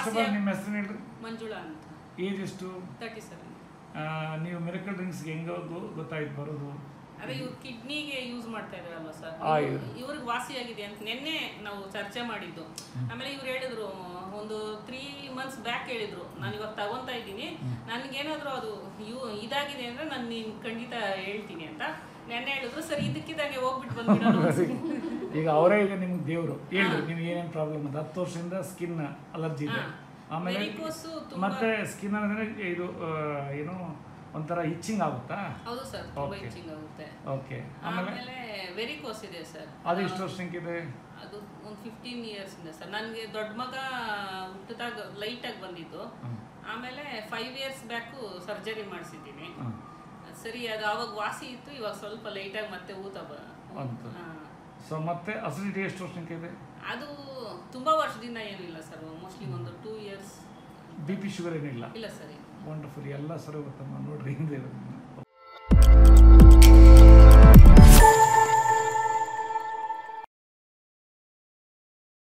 First of all ನಿಮ್ಮ ಹೆಸರು ಹೇಳ್ರಿ ಮಂಜುಳಾ ಅಂತ ಏಜ್ ಎಷ್ಟು ತರ್ಟಿ ಸೆವೆನ್ ಆ, ನೀವು ಮಿರಕಲ್ ಡ್ರಿಂಕ್ಸ್ಗೆ ಹೆಂಗೆ ಗೊ- ಗೊತ್ತಾಯ್ತು ಬರೋದು ಅದೇ ಇವ್ರು ಕಿಡ್ನಿಗೆ ಯೂಸ್ ಮಾಡ್ತಾ ಇದಾರಲ್ವ ಸರ್ ಆ, ಇದು. ಇವ್ರಿಗೆ ವಾಸಿಯಾಗಿದೆ ಅಂತ ನಿನ್ನೆ ನಾವು ಚರ್ಚೆ ಮಾಡಿದ್ದು ಆಮೇಲೆ ಇವ್ರು ಹೇಳಿದ್ರು ಒಂದು ತ್ರೀ ಮಂತ್ಸ್ ಬ್ಯಾಕ್ ಹೇಳಿದ್ರು ನಾನು ಇವಾಗ ತಗೊಂತಾ ಇದ್ದೀನಿ ನನಗೇನಾದರೂ ಅದು ಯೂ ಇದಾಗಿದೆ ಅಂದ್ರೆ ನಾನು ನೀನು ಖಂಡಿತ ಹೇಳ್ತೀನಿ ಅಂತ ನೆನ್ನೆ ಹೇಳಿದ್ರು ಸರಿ ಇದಕ್ಕಿದಂಗೆ ಹೋಗ್ಬಿಟ್ಟು ಬಂದ್ಬಿಡೋಣ ಈಗ ಅವರೇ ಈಗ ನಿಮ್ಗೆ ದೇವರು ಹೇಳ್ರಿ ನಿಮ್ಗೆ ಏನೇನು ಪ್ರಾಬ್ಲಮ್ ಇದೆ ಹತ್ತು ವರ್ಷದಿಂದ ಸ್ಕಿನ್ ಅಲರ್ಜಿ ಇದೆ ಹಾ. ಆಮೇಲೆ Varicose ತುಂಬಾ- ಮತ್ತೆ ಸ್ಕಿನ್ ಅಂದ್ರೆ ಇದು ಆ, ಏನು ಒಂಥರ ಇಚ್ಚಿಂಗ್ ಆಗುತ್ತಾ ಹೌದು ಸರ್ ತುಂಬಾ Okay. ಇಚ್ಚಿಂಗ್ ಆಗುತ್ತೆ ಓಕೆ ಆಮೇಲೆ ಆಮೇಲೆ ವೆರಿಕೋಸ್ ಇದೆ ಸರ್ ಅದು ಎಷ್ಟು ವರ್ಷಕ್ಕಿದೆ ಅದು ಒಂದು ಫಿಫ್ಟೀನ್ ಇಯರ್ಸ್ ಇಂದ ಸರ್ ನನಗೆ ದೊಡ್ಡ ಮಗ ಹುಟ್ಟಿದಾಗ ಲೈಟಾಗಿ ಬಂದಿದ್ದು ಹ್ಮ್. ಆಮೇಲೆ ಫೈವ್ ಇಯರ್ಸ್ ಬ್ಯಾಕು ಸರ್ಜರಿ ಮಾಡಿಸಿದ್ದೀನಿ ಹ್ಮ್. ಸರಿ ಅದು ಅವಾಗ ವಾಸಿ ಇತ್ತು ಇವಾಗ ಸ್ವಲ್ಪ ಲೈಟಾಗಿ ಮತ್ತೆ ಊತ ಬ ಬಂತು. ಹಾ. ಸೊ ಮತ್ತೆ ಅಸಿಡಿಟಿ ಎಷ್ಟು ವರ್ಷಕ್ಕಿದೆ ಅದು ತುಂಬಾ ವರ್ಷದಿಂದ ಏನಿಲ್ಲ ಸರ್ ಮೋಸ್ಟ್ಲಿ ಒಂದು two years B P sugar ಏನಿಲ್ಲ ಇಲ್ಲ ಸರ್ ವಂಡರ್ಫುಲ್ ಎಲ್ಲ ಸರಿ ಗೊತ್ತಮ್ಮ ನೋಡ್ರಿ ಹಿಂದೆ